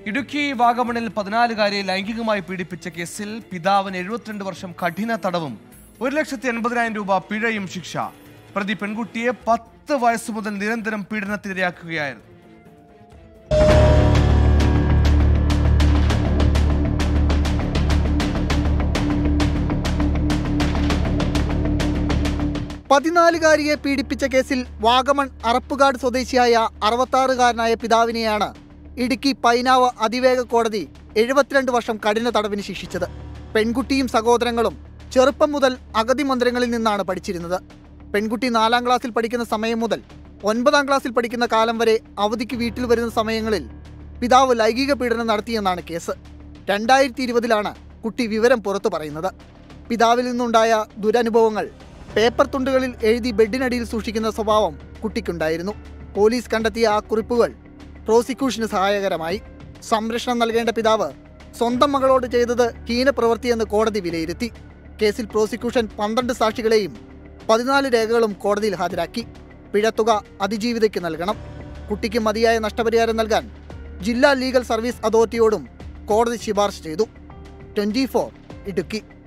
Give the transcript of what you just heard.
ഇടുക്കി വാഗമണിൽ പതിനാലുകാരിയെ ലൈംഗികമായി പീഡിപ്പിച്ച കേസിൽ പിതാവിന് എഴുപത്തിരണ്ട് വർഷം കഠിന തടവും ഒരു ലക്ഷത്തി എൺപതിനായിരം രൂപ പിഴയും ശിക്ഷ പ്രതി പെൺകുട്ടിയെ പത്ത് വയസ്സ് മുതൽ നിരന്തരം പീഡനത്തിനിരയാക്കുകയായിരുന്നു പതിനാലുകാരിയെ പീഡിപ്പിച്ച കേസിൽ വാഗമൺ അറപ്പുകാട് സ്വദേശിയായ അറുപത്താറുകാരനായ പിതാവിനെയാണ് ഇടുക്കി പൈനാവ് അതിവേഗ കോടതി എഴുപത്തിരണ്ട് വർഷം കഠിന തടവിന് ശിക്ഷിച്ചത് പെൺകുട്ടിയും സഹോദരങ്ങളും ചെറുപ്പം മുതൽ അഗതി മന്ദിരങ്ങളിൽ നിന്നാണ് പഠിച്ചിരുന്നത് പെൺകുട്ടി നാലാം ക്ലാസ്സിൽ പഠിക്കുന്ന സമയം മുതൽ ഒൻപതാം ക്ലാസ്സിൽ പഠിക്കുന്ന കാലം വരെ അവധിക്ക് വീട്ടിൽ വരുന്ന സമയങ്ങളിൽ പിതാവ് ലൈംഗിക പീഡനം നടത്തിയെന്നാണ് കേസ് രണ്ടായിരത്തി ഇരുപതിലാണ് കുട്ടി വിവരം പുറത്തു പറയുന്നത് പിതാവിൽ നിന്നുണ്ടായ ദുരനുഭവങ്ങൾ പേപ്പർ തുണ്ടുകളിൽ എഴുതി ബെഡിനടിയിൽ സൂക്ഷിക്കുന്ന സ്വഭാവം കുട്ടിക്കുണ്ടായിരുന്നു പോലീസ് കണ്ടെത്തിയ ആ കുറിപ്പുകൾ പ്രോസിക്യൂഷന് സഹായകരമായി സംരക്ഷണം നൽകേണ്ട പിതാവ് സ്വന്തം മകളോട് ചെയ്തത് ഹീനപ്രവൃത്തിയെന്ന് കോടതി വിലയിരുത്തി കേസിൽ പ്രോസിക്യൂഷൻ പന്ത്രണ്ട് സാക്ഷികളെയും പതിനാല് രേഖകളും കോടതിയിൽ ഹാജരാക്കി പിഴത്തുക അതിജീവിതയ്ക്ക് നൽകണം കുട്ടിക്ക് മതിയായ നഷ്ടപരിഹാരം നൽകാൻ ജില്ലാ ലീഗൽ സർവീസ് അതോറിറ്റിയോടും കോടതി ശുപാർശ ചെയ്തു ട്വന്റി ഇടുക്കി